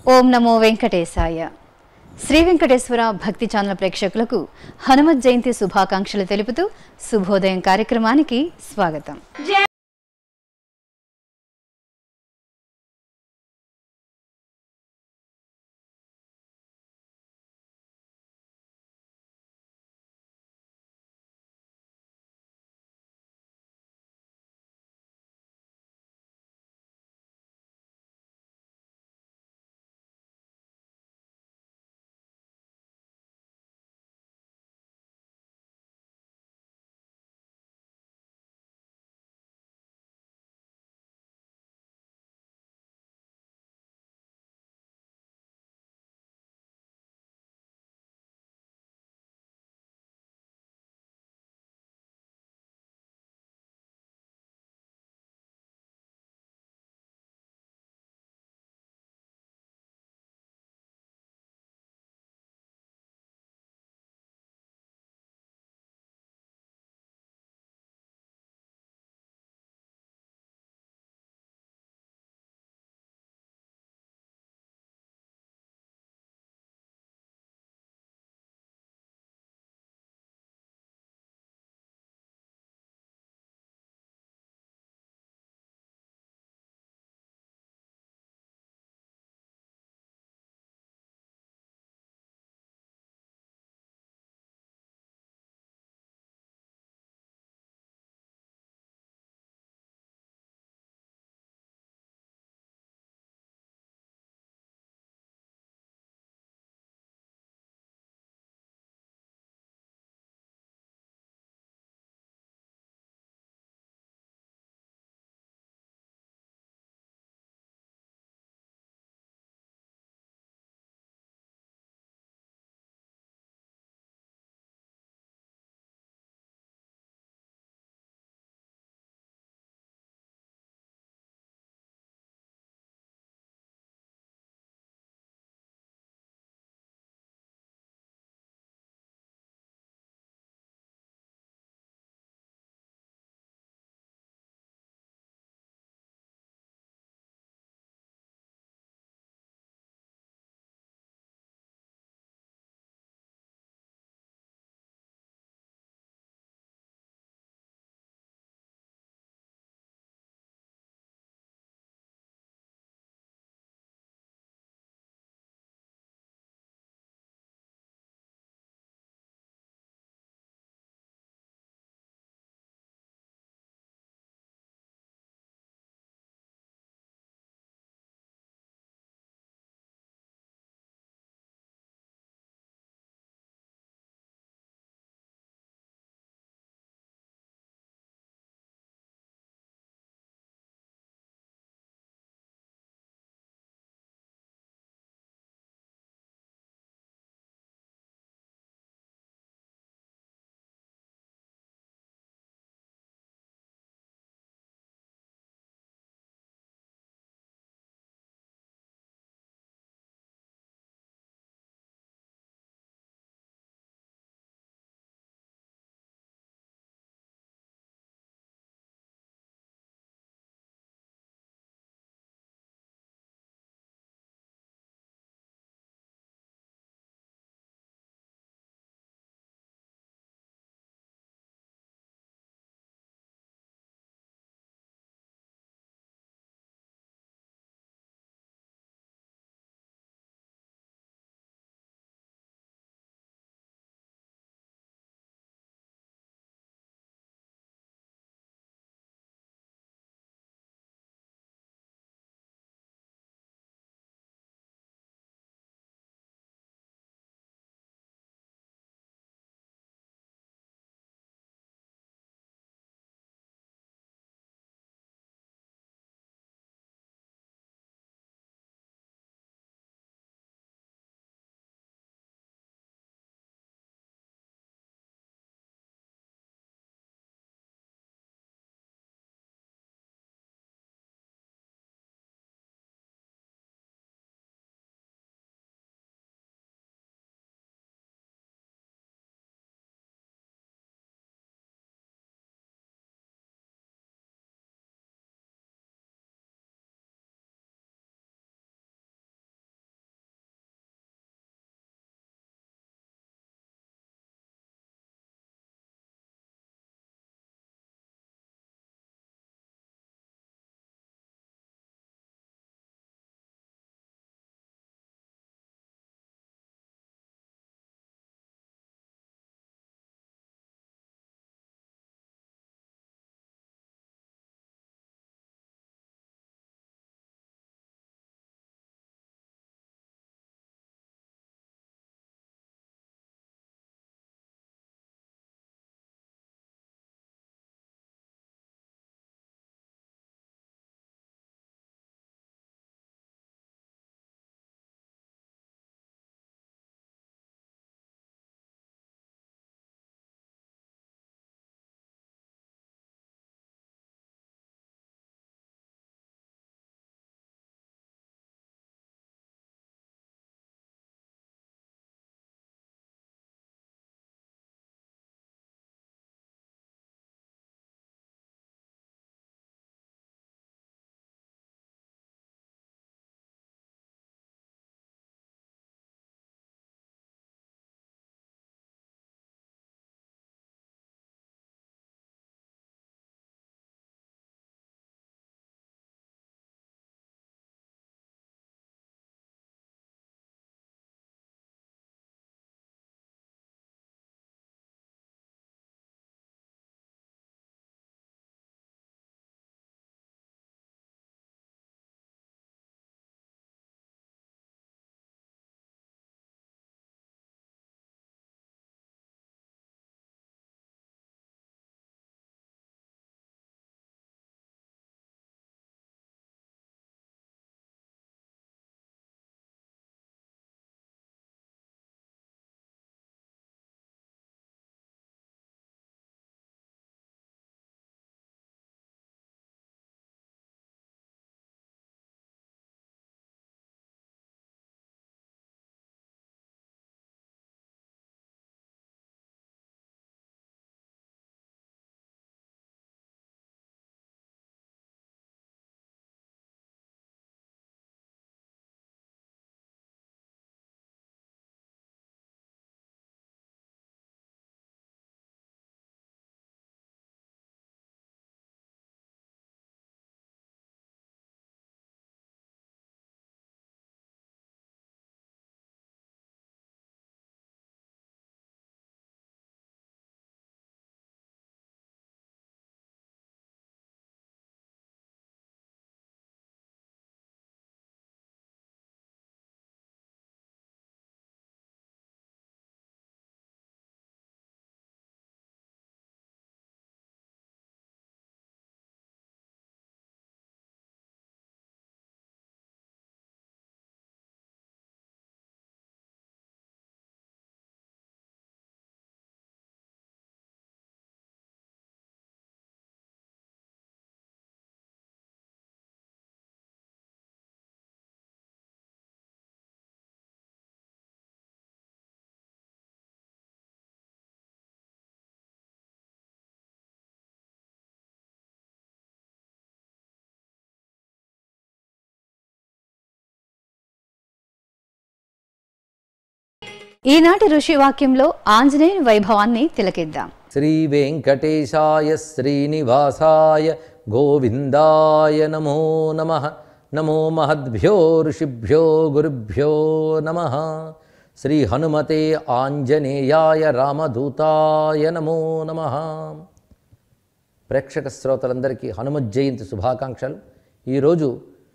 ఓం నమో వెంకటేశాయ శ్రీ వెంకటేశ్వర భక్తి ఛానల్ ప్రేక్షకులకు హనుమత్ జయంతి శుభాకాంక్షలు తెలుపుతూ శుభోదయం కార్యక్రమానికి స్వాగతం ఈనాటి ఋషి వాక్యంలో ఆంజనేయుని వైభవాన్ని తిలకిద్దాం శ్రీ వెంకటేశాయ శ్రీనివాసాయ గోవిందాయ నమో నమ నమో మహద్భ్యో ఋషిభ్యో గురుభ్యో నమ శ్రీ హనుమతే ఆంజనేయాయ రామదూతాయ నమో నమ ప్రేక్షక శ్రోతలందరికీ హనుమత్ జయంతి శుభాకాంక్షలు ఈరోజు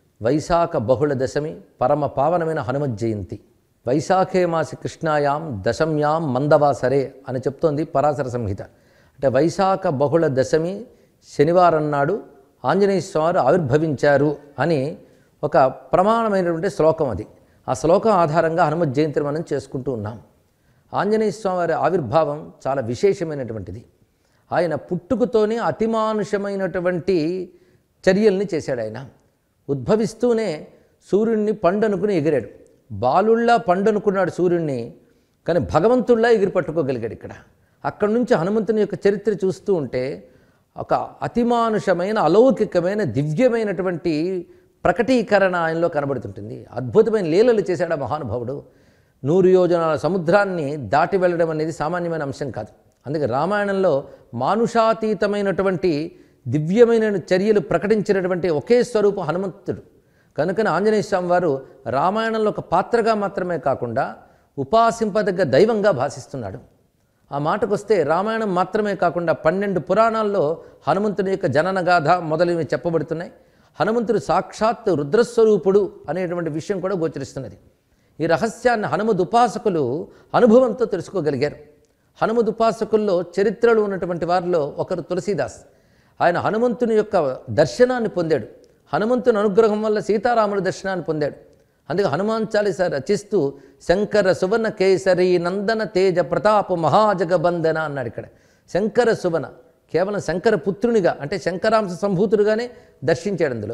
వైశాఖ బహుళ దశమి పరమ పావనమైన హనుమత్ జయంతి వైశాఖే మాసి కృష్ణాయాం దశమ్యాం మందవాసరే అని చెప్తోంది పరాశర సంహిత అంటే వైశాఖ బహుళ దశమి శనివారం నాడు ఆంజనేయ స్వామి ఆవిర్భవించారు అని ఒక ప్రమాణమైనటువంటి శ్లోకం అది ఆ శ్లోకం ఆధారంగా హనుమత్ జయంతిని మనం చేసుకుంటూ ఉన్నాం ఆంజనేయ స్వామి వారి ఆవిర్భావం చాలా విశేషమైనటువంటిది ఆయన పుట్టుకతోనే అతిమానుషమైనటువంటి చర్యల్ని చేశాడు ఆయన ఉద్భవిస్తూనే సూర్యుడిని పండనుకుని ఎగిరాడు బాలుళ్ళా పండనుకున్నాడు సూర్యుడిని కానీ భగవంతుళ్ళా ఎగిరి పట్టుకోగలిగాడు ఇక్కడ అక్కడి నుంచి హనుమంతుని యొక్క చరిత్ర చూస్తూ ఉంటే ఒక అతిమానుషమైన అలౌకికమైన దివ్యమైనటువంటి ప్రకటీకరణ ఆయనలో కనబడుతుంటుంది అద్భుతమైన లీలలు చేశాడు ఆ మహానుభావుడు నూరు యోజనాల సముద్రాన్ని దాటి వెళ్ళడం అనేది సామాన్యమైన అంశం కాదు అందుకే రామాయణంలో మానుషాతీతమైనటువంటి దివ్యమైన చర్యలు ప్రకటించినటువంటి ఒకే స్వరూపం హనుమంతుడు కనుకనే ఆంజనేయ స్వామి వారు రామాయణంలో ఒక పాత్రగా మాత్రమే కాకుండా ఉపాసింపదగ్గ దైవంగా భాషిస్తున్నాడు ఆ మాటకొస్తే రామాయణం మాత్రమే కాకుండా పన్నెండు పురాణాల్లో హనుమంతుని యొక్క జననగాథ మొదలైనవి చెప్పబడుతున్నాయి హనుమంతుడు సాక్షాత్ రుద్రస్వరూపుడు అనేటువంటి విషయం కూడా గోచరిస్తున్నది ఈ రహస్యాన్ని హనుమద్ ఉపాసకులు అనుభవంతో తెలుసుకోగలిగారు హనుమద్ ఉపాసకుల్లో చరిత్రలో ఉన్నటువంటి వారిలో ఒకరు తులసీదాస్ ఆయన హనుమంతుని యొక్క దర్శనాన్ని పొందాడు హనుమంతుని అనుగ్రహం వల్ల సీతారాముల దర్శనాన్ని పొందాడు అందుకే హనుమాన్ చాలీస రచిస్తూ శంకర సువన కేసరి నందన తేజ ప్రతాప మహాజగబంధన అన్నాడు ఇక్కడ శంకర సువన కేవలం శంకర పుత్రునిగా అంటే శంకరాంశ సంభూతుడుగానే దర్శించాడు అందులో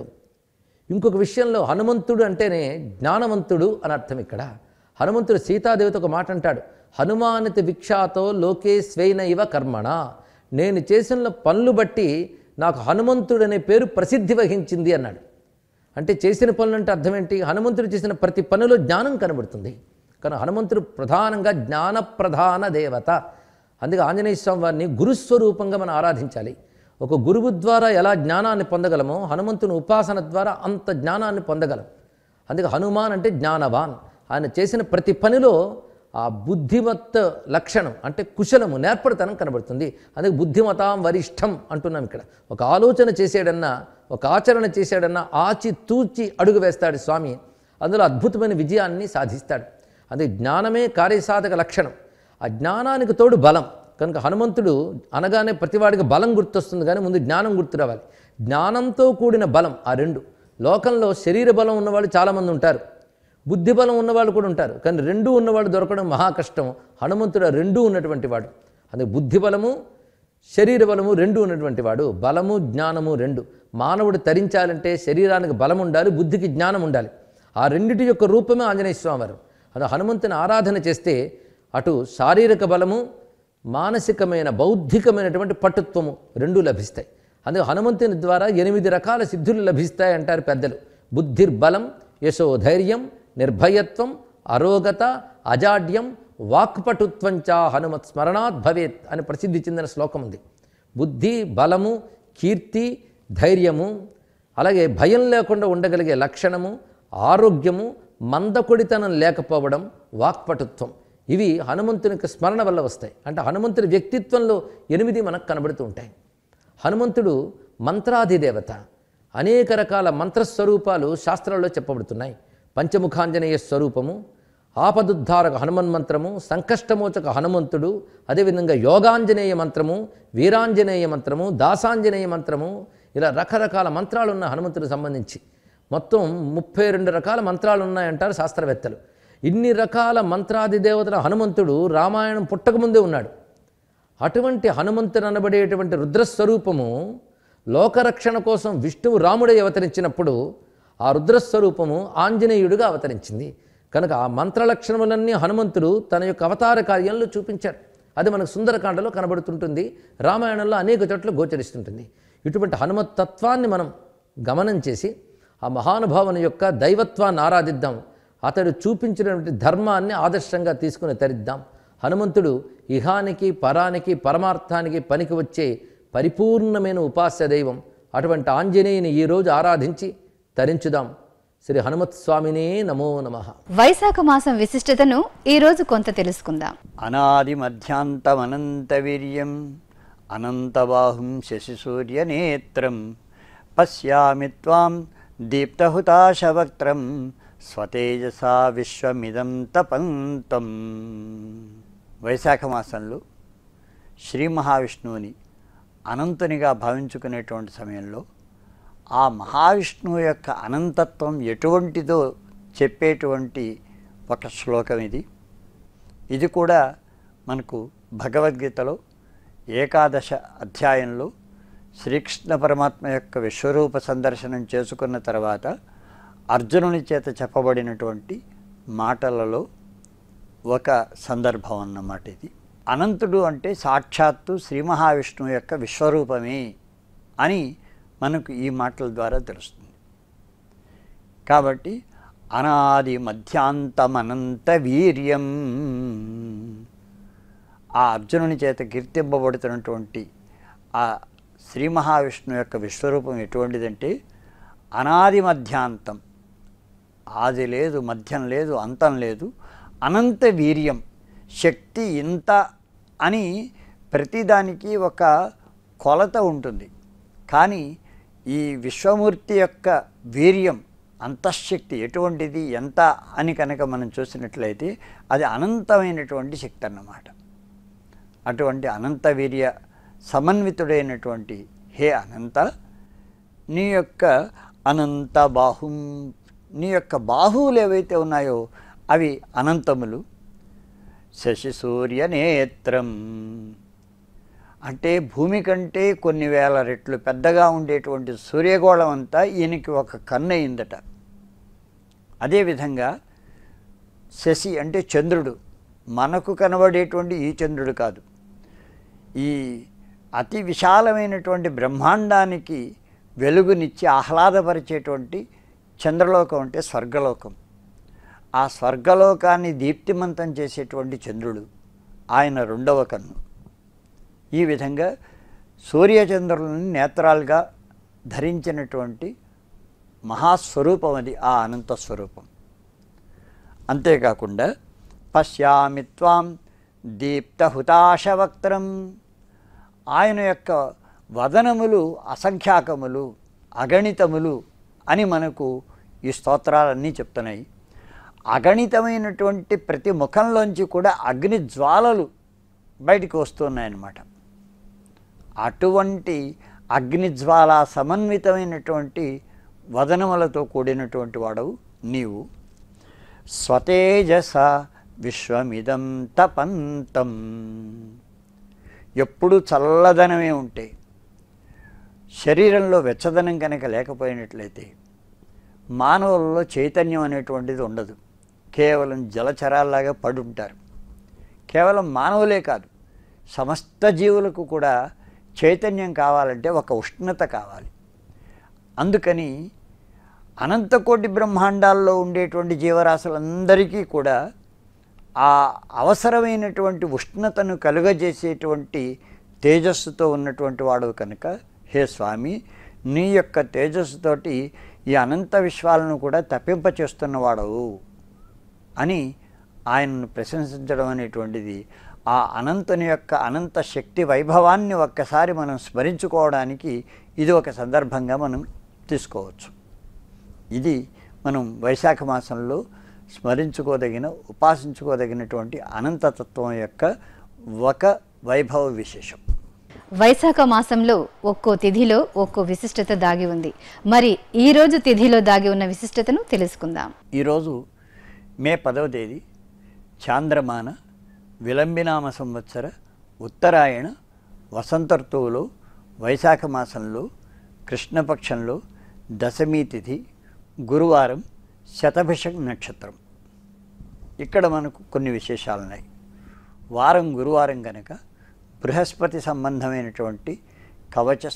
ఇంకొక విషయంలో హనుమంతుడు అంటేనే జ్ఞానవంతుడు అని అర్థం ఇక్కడ హనుమంతుడు సీతాదేవితో ఒక మాట అంటాడు హనుమానిత విక్షాతో లోకే స్వైన ఇవ కర్మణ నేను చేసిన పనులు బట్టి నాకు హనుమంతుడు అనే పేరు ప్రసిద్ధి వహించింది అన్నాడు అంటే చేసిన పనులు అంటే అర్థం ఏంటి హనుమంతుడు చేసిన ప్రతి పనిలో జ్ఞానం కనబడుతుంది కానీ హనుమంతుడు ప్రధానంగా జ్ఞాన ప్రధాన దేవత అందుకే ఆంజనేయ స్వామి వారిని గురుస్వరూపంగా మనం ఆరాధించాలి ఒక గురువు ద్వారా ఎలా జ్ఞానాన్ని పొందగలమో హనుమంతుని ఉపాసన ద్వారా అంత జ్ఞానాన్ని పొందగలం అందుకే హనుమాన్ అంటే జ్ఞానవాన్ ఆయన చేసిన ప్రతి పనిలో ఆ బుద్ధిమత్త లక్షణం అంటే కుశలము నేర్పడితనం కనబడుతుంది అందుకే బుద్ధిమతాం వరిష్టం అంటున్నాం ఇక్కడ ఒక ఆలోచన చేసాడన్నా ఒక ఆచరణ చేశాడన్నా ఆచి తూచి అడుగు వేస్తాడు స్వామి అందులో అద్భుతమైన విజయాన్ని సాధిస్తాడు అందుకే జ్ఞానమే కార్యసాధక లక్షణం ఆ జ్ఞానానికి తోడు బలం కనుక హనుమంతుడు అనగానే ప్రతివాడికి బలం గుర్తొస్తుంది కానీ ముందు జ్ఞానం గుర్తు రావాలి జ్ఞానంతో కూడిన బలం ఆ రెండు లోకంలో శరీర బలం ఉన్నవాళ్ళు చాలామంది ఉంటారు బుద్ధి బలం ఉన్నవాళ్ళు కూడా ఉంటారు కానీ రెండూ ఉన్నవాడు దొరకడం మహా కష్టం హనుమంతుడు ఆ రెండూ ఉన్నటువంటి వాడు అందుకే బుద్ధి బలము శరీర బలము రెండు ఉన్నటువంటి వాడు బలము జ్ఞానము రెండు మానవుడు తరించాలంటే శరీరానికి బలం ఉండాలి బుద్ధికి జ్ఞానం ఉండాలి ఆ రెండిటి యొక్క రూపమే ఆంజనేయ స్వామి వారు అది హనుమంతుని ఆరాధన చేస్తే అటు శారీరక బలము మానసికమైన బౌద్ధికమైనటువంటి పటుత్వము రెండూ లభిస్తాయి అందుకే హనుమంతుని ద్వారా ఎనిమిది రకాల సిద్ధులు లభిస్తాయి అంటారు పెద్దలు బుద్ధిర్బలం యశో ధైర్యం నిర్భయత్వం అరోగత అజాడ్యం వాక్పటుత్వంచా హనుమత్ స్మరణాత్ భవేత్ అని ప్రసిద్ధి చెందిన శ్లోకం ఉంది బుద్ధి బలము కీర్తి ధైర్యము అలాగే భయం లేకుండా ఉండగలిగే లక్షణము ఆరోగ్యము మందకొడితనం లేకపోవడం వాక్పటుత్వం ఇవి హనుమంతుని యొక్క స్మరణ వల్ల వస్తాయి అంటే హనుమంతుని వ్యక్తిత్వంలో ఎనిమిది మనకు కనబడుతూ ఉంటాయి హనుమంతుడు మంత్రాధిదేవత అనేక రకాల మంత్రస్వరూపాలు శాస్త్రాల్లో చెప్పబడుతున్నాయి పంచముఖాంజనేయ స్వరూపము ఆపదుద్ధారక హనుమన్ మంత్రము సంకష్టమోచక హనుమంతుడు అదేవిధంగా యోగాంజనేయ మంత్రము వీరాంజనేయ మంత్రము దాసాంజనేయ మంత్రము ఇలా రకరకాల మంత్రాలు ఉన్న హనుమంతుడికి సంబంధించి మొత్తం ముప్పై రెండు రకాల మంత్రాలు ఉన్నాయంటారు శాస్త్రవేత్తలు ఇన్ని రకాల మంత్రాది దేవతల హనుమంతుడు రామాయణం పుట్టకముందే ఉన్నాడు అటువంటి హనుమంతుడు అనబడేటువంటి రుద్రస్వరూపము లోకరక్షణ కోసం విష్ణువు రాముడై అవతరించినప్పుడు ఆ రుద్రస్వరూపము ఆంజనేయుడిగా అవతరించింది కనుక ఆ మంత్రలక్షణములన్నీ హనుమంతుడు తన యొక్క అవతార కార్యంలో చూపించాడు అది మనకు సుందరకాండలో కనబడుతుంటుంది రామాయణంలో అనేక చోట్ల గోచరిస్తుంటుంది ఇటువంటి హనుమత్ తత్వాన్ని మనం గమనం చేసి ఆ మహానుభావుని యొక్క దైవత్వాన్ని ఆరాధిద్దాం అతడు చూపించినటువంటి ధర్మాన్ని ఆదర్శంగా తీసుకుని తరిద్దాం హనుమంతుడు ఇహానికి పరానికి పరమార్థానికి పనికి వచ్చే పరిపూర్ణమైన ఉపాస్య దైవం అటువంటి ఆంజనేయుని ఈరోజు ఆరాధించి తరించుదాం శ్రీ హనుమత్ స్వామినే నమో నమః వైశాఖ మాసం విశిష్టతను ఈ రోజు కొంత తెలుసుకుందాం అనాది మధ్యాంతమనంత వీర్యం అనంతబాహుం శశిసూర్యనేత్రం పశ్యామి త్వాం దీప్తహుతాశవక్త్రం స్వతేజసా విశ్వమిదం తపంతం వైశాఖ మాసంలో శ్రీ మహావిష్ణువుని అనంతునిగా భావించుకునేటువంటి సమయంలో ఆ మహావిష్ణువు యొక్క అనంతత్వం ఎటువంటిదో చెప్పేటువంటి ఒక శ్లోకం ఇది ఇది కూడా మనకు భగవద్గీతలో ఏకాదశ అధ్యాయంలో శ్రీకృష్ణ పరమాత్మ యొక్క విశ్వరూప సందర్శనం చేసుకున్న తర్వాత అర్జునుని చేత చెప్పబడినటువంటి మాటలలో ఒక సందర్భం అన్నమాట ఇది అనంతుడు అంటే సాక్షాత్తు శ్రీ మహావిష్ణువు యొక్క విశ్వరూపమే అని మనకు ఈ మాటల ద్వారా తెలుస్తుంది కాబట్టి అనాది మధ్యాంతమనంత వీర్యం ఆ అర్జునుని చేత కీర్తింపబడుతున్నటువంటి ఆ శ్రీ మహావిష్ణువు యొక్క విశ్వరూపం ఎటువంటిదంటే అనాది మధ్యాంతం ఆది లేదు మధ్యం లేదు అంతం లేదు అనంత వీర్యం శక్తి ఇంత అని ప్రతిదానికి ఒక కొలత ఉంటుంది కానీ ఈ విశ్వమూర్తి యొక్క వీర్యం అంతఃశక్తి ఎటువంటిది ఎంత అని కనుక మనం చూసినట్లయితే అది అనంతమైనటువంటి శక్తి అన్నమాట అటువంటి అనంత వీర్య సమన్వితుడైనటువంటి హే అనంత నీ యొక్క అనంత బాహుం నీ యొక్క బాహువులు ఏవైతే ఉన్నాయో అవి అనంతములు శశి సూర్య నేత్రం అంటే భూమి కంటే కొన్ని వేల రెట్లు పెద్దగా ఉండేటువంటి సూర్యగోళం అంతా ఈయనకి ఒక కన్ను అయిందట అదేవిధంగా శశి అంటే చంద్రుడు మనకు కనబడేటువంటి ఈ చంద్రుడు కాదు ఈ అతి విశాలమైనటువంటి బ్రహ్మాండానికి వెలుగునిచ్చి ఆహ్లాదపరిచేటువంటి చంద్రలోకం అంటే స్వర్గలోకం ఆ స్వర్గలోకాన్ని దీప్తిమంతం చేసేటువంటి చంద్రుడు ఆయన రెండవ కన్ను ఈ విధంగా సూర్యచంద్రులను నేత్రాలుగా ధరించినటువంటి మహాస్వరూపం అది ఆ అనంత స్వరూపం అంతేకాకుండా పశ్యామి త్వాం దీప్తహుతాశవక్త్రం ఆయన యొక్క వదనములు అసంఖ్యాకములు అగణితములు అని మనకు ఈ స్తోత్రాలన్నీ చెప్తున్నాయి అగణితమైనటువంటి ప్రతి ముఖంలోంచి కూడా అగ్ని జ్వాలలు బయటికి వస్తున్నాయన్నమాట అటువంటి అగ్నిజ్వాల సమన్వితమైనటువంటి వదనములతో కూడినటువంటి వాడవు నీవు స్వతేజస విశ్వమిదం తపంతం ఎప్పుడు చల్లదనమే ఉంటే శరీరంలో వెచ్చదనం కనుక లేకపోయినట్లయితే మానవులలో చైతన్యం అనేటువంటిది ఉండదు కేవలం జలచరాల్లాగా పడి ఉంటారు కేవలం మానవులే కాదు సమస్త జీవులకు కూడా చైతన్యం కావాలంటే ఒక ఉష్ణత కావాలి అందుకని అనంతకోటి బ్రహ్మాండాల్లో ఉండేటువంటి జీవరాశులందరికీ కూడా ఆ అవసరమైనటువంటి ఉష్ణతను కలుగజేసేటువంటి తేజస్సుతో ఉన్నటువంటి వాడు కనుక హే స్వామి నీ యొక్క తేజస్సుతోటి ఈ అనంత విశ్వాలను కూడా తప్పింపచేస్తున్నవాడవు అని ఆయనను ప్రశంసించడం అనేటువంటిది ఆ అనంతుని యొక్క అనంత శక్తి వైభవాన్ని ఒక్కసారి మనం స్మరించుకోవడానికి ఇది ఒక సందర్భంగా మనం తీసుకోవచ్చు ఇది మనం వైశాఖ మాసంలో స్మరించుకోదగిన ఉపాసించుకోదగినటువంటి అనంతతత్వం యొక్క ఒక వైభవ విశేషం వైశాఖ మాసంలో ఒక్కో తిథిలో ఒక్కో విశిష్టత దాగి ఉంది మరి ఈ రోజు తిథిలో దాగి ఉన్న విశిష్టతను తెలుసుకుందాం ఈరోజు మే పదవ తేదీ చాంద్రమాన విలంబినామ సంవత్సర ఉత్తరాయణ వసంత ఋతువులో వైశాఖ మాసంలో కృష్ణపక్షంలో దశమి తిథి గురువారం శతభిషక్ నక్షత్రం ఇక్కడ మనకు కొన్ని విశేషాలు ఉన్నాయి వారం గురువారం కనుక బృహస్పతి సంబంధమైనటువంటి కవచ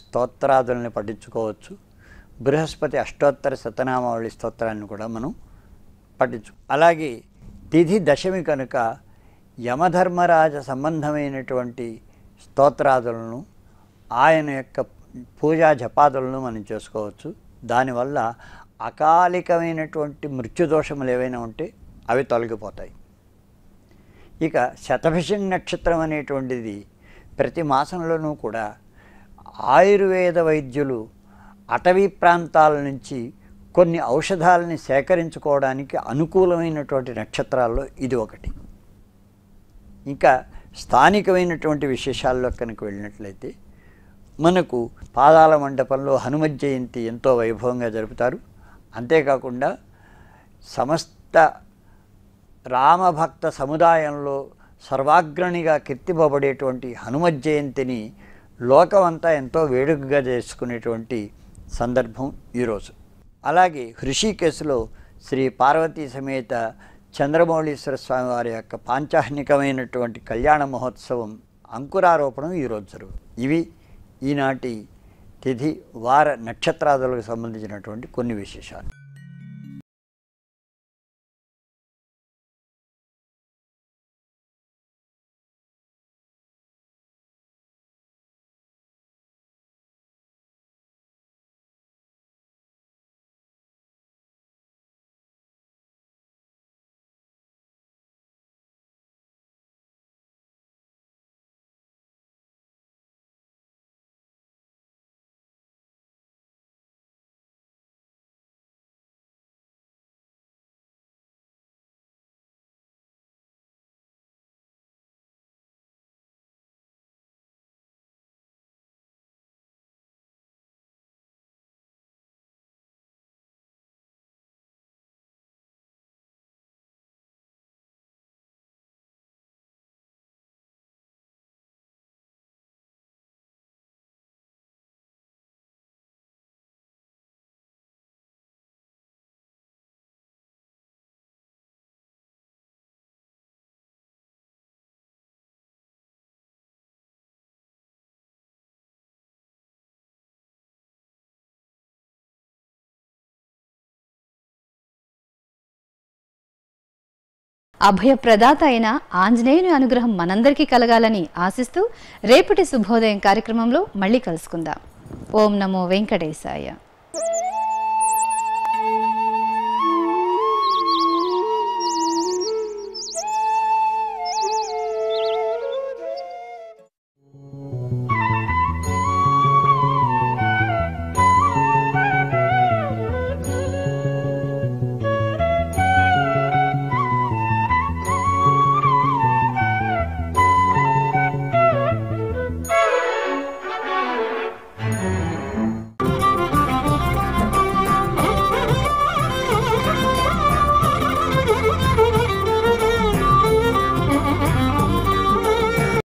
స్తోత్రాదుల్ని పఠించుకోవచ్చు బృహస్పతి అష్టోత్తర శతనామావళి స్తోత్రాన్ని కూడా మనం పఠించు అలాగే తిథి దశమి కనుక యమధర్మరాజ సంబంధమైనటువంటి స్తోత్రాదులను ఆయన యొక్క పూజా జపాదులను మనం చేసుకోవచ్చు దానివల్ల అకాలికమైనటువంటి మృత్యుదోషములు ఏవైనా ఉంటే అవి తొలగిపోతాయి ఇక శతభిషం నక్షత్రం అనేటువంటిది ప్రతి మాసంలోనూ కూడా ఆయుర్వేద వైద్యులు అటవీ ప్రాంతాల నుంచి కొన్ని ఔషధాలని సేకరించుకోవడానికి అనుకూలమైనటువంటి నక్షత్రాల్లో ఇది ఒకటి ఇంకా స్థానికమైనటువంటి విశేషాల్లో కనుక వెళ్ళినట్లయితే మనకు పాదాల మండపంలో హనుమత్ జయంతి ఎంతో వైభవంగా జరుపుతారు అంతేకాకుండా సమస్త రామభక్త సముదాయంలో సర్వాగ్రణిగా కీర్తింపబడేటువంటి హనుమత్ జయంతిని లోకమంతా ఎంతో వేడుకగా చేసుకునేటువంటి సందర్భం ఈరోజు అలాగే హృషికేశులో శ్రీ పార్వతీ సమేత చంద్రమౌళీశ్వర స్వామి వారి యొక్క పాంచాహ్నికమైనటువంటి కళ్యాణ మహోత్సవం అంకురారోపణం ఈరోజు జరుగు ఇవి ఈనాటి తిథి వార నక్షత్రాదులకు సంబంధించినటువంటి కొన్ని విశేషాలు అభయప్రదాత అయిన ఆంజనేయుని అనుగ్రహం మనందరికీ కలగాలని ఆశిస్తూ రేపటి శుభోదయం కార్యక్రమంలో మళ్ళీ కలుసుకుందాం ఓం నమో వెంకటేశాయ